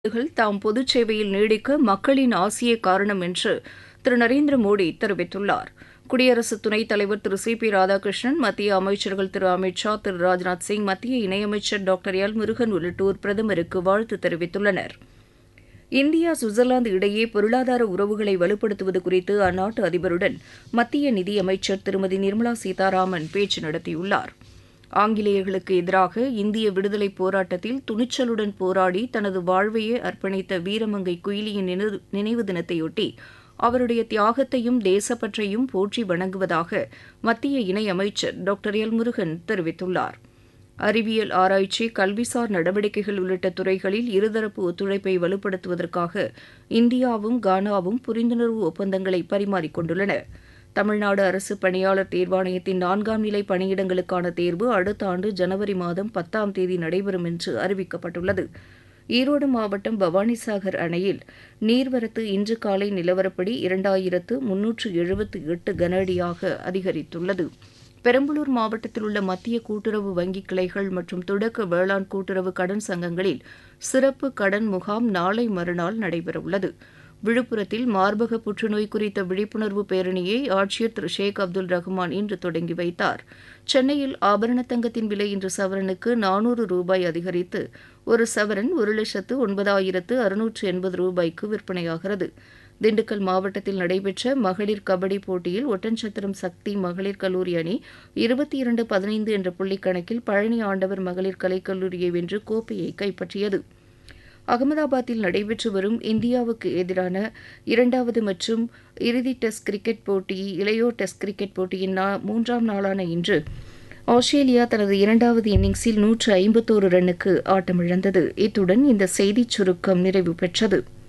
நாடுகள் தாம் பொதுச் சேவையில் நீடிக்க மக்களின் ஆசியே காரணம் என்று திரு நரேந்திர மோடி தெரிவித்துள்ளார் குடியரசு துணைத் தலைவர் திரு சி பி ராதாகிருஷ்ணன் மத்திய அமைச்சர்கள் திரு அமித் ஷா திரு ராஜ்நாத் சிங் மத்திய இணையமைச்சர் டாக்டர் எல் முருகன் உள்ளிட்டோர் பிரதமருக்கு வாழ்த்து தெரிவித்துள்ளனர் இந்தியா சுவிட்சர்லாந்து இடையே பொருளாதார உறவுகளை வலுப்படுத்துவது குறித்து அந்நாட்டு அதிபருடன் மத்திய நிதியமைச்சர் திருமதி நிர்மலா சீதாராமன் பேச்சு நடத்தியுள்ளார் ஆங்கிலேயர்களுக்கு எதிராக இந்திய விடுதலைப் போராட்டத்தில் துணிச்சலுடன் போராடி தனது வாழ்வையே அர்ப்பணித்த வீரமங்கை குயிலியின் நினைவு தினத்தையொட்டி அவருடைய தியாகத்தையும் தேசப்பற்றையும் போற்றி வணங்குவதாக மத்திய இணையமைச்சர் டாக்டர் எல் முருகன் தெரிவித்துள்ளார் அறிவியல் ஆராய்ச்சி கல்விசார் நடவடிக்கைகள் உள்ளிட்ட துறைகளில் இருதரப்பு ஒத்துழைப்பை வலுப்படுத்துவதற்காக இந்தியாவும் கானாவும் புரிந்துணர்வு ஒப்பந்தங்களை பரிமாறிக்கொண்டுள்ளன தமிழ்நாடு அரசு பணியாளர் தேர்வாணையத்தின் நான்காம் நிலை பணியிடங்களுக்கான தேர்வு அடுத்த ஆண்டு ஜனவரி மாதம் பத்தாம் தேதி நடைபெறும் என்று அறிவிக்கப்பட்டுள்ளது ஈரோடு மாவட்டம் பவானிசாகர் அணையில் நீர்வரத்து இன்று காலை நிலவரப்படி இரண்டாயிரத்து முன்னூற்று எழுபத்து எட்டு கன அடியாக அதிகரித்துள்ளது பெரம்பலூர் மாவட்டத்தில் உள்ள மத்திய கூட்டுறவு வங்கி கிளைகள் மற்றும் தொடக்க வேளாண் கூட்டுறவு கடன் சங்கங்களில் சிறப்பு கடன் முகாம் நாளை மறுநாள் நடைபெறவுள்ளது விழுப்புரத்தில் மார்பக புற்றுநோய் குறித்த விழிப்புணர்வு பேரணியை ஆட்சியர் திரு ஷேக் அப்துல் ரஹ்மான் இன்று தொடங்கி வைத்தார் சென்னையில் ஆபரண தங்கத்தின் விலை இன்று சவரனுக்கு நானூறு ரூபாய் அதிகரித்து ஒரு சவரன் ஒரு லட்சத்து ஒன்பதாயிரத்து அறுநூற்று எண்பது ரூபாய்க்கு விற்பனையாகிறது திண்டுக்கல் மாவட்டத்தில் நடைபெற்ற மகளிர் கபடி போட்டியில் ஒட்டன்சத்திரம் சக்தி மகளிர் கல்லூரி அணி இருபத்தி இரண்டு பதினைந்து என்ற புள்ளிக்கணக்கில் பழனி ஆண்டவர் மகளிர் கலைக்கல்லூரியை வென்று கோப்பையை கைப்பற்றியது அகமதாபாத்தில் நடைபெற்று வரும் இந்தியாவுக்கு எதிரான இரண்டாவது மற்றும் இறுதி டெஸ்ட் கிரிக்கெட் போட்டி இளையோர் டெஸ்ட் கிரிக்கெட் போட்டியின் மூன்றாம் நாளான இன்று ஆஸ்திரேலியா தனது இரண்டாவது இன்னிங்ஸில் நூற்று ஐம்பத்தோரு ரன்னுக்கு ஆட்டமிழந்தது இத்துடன் இந்த செய்திச் சுருக்கம் நிறைவு பெற்றது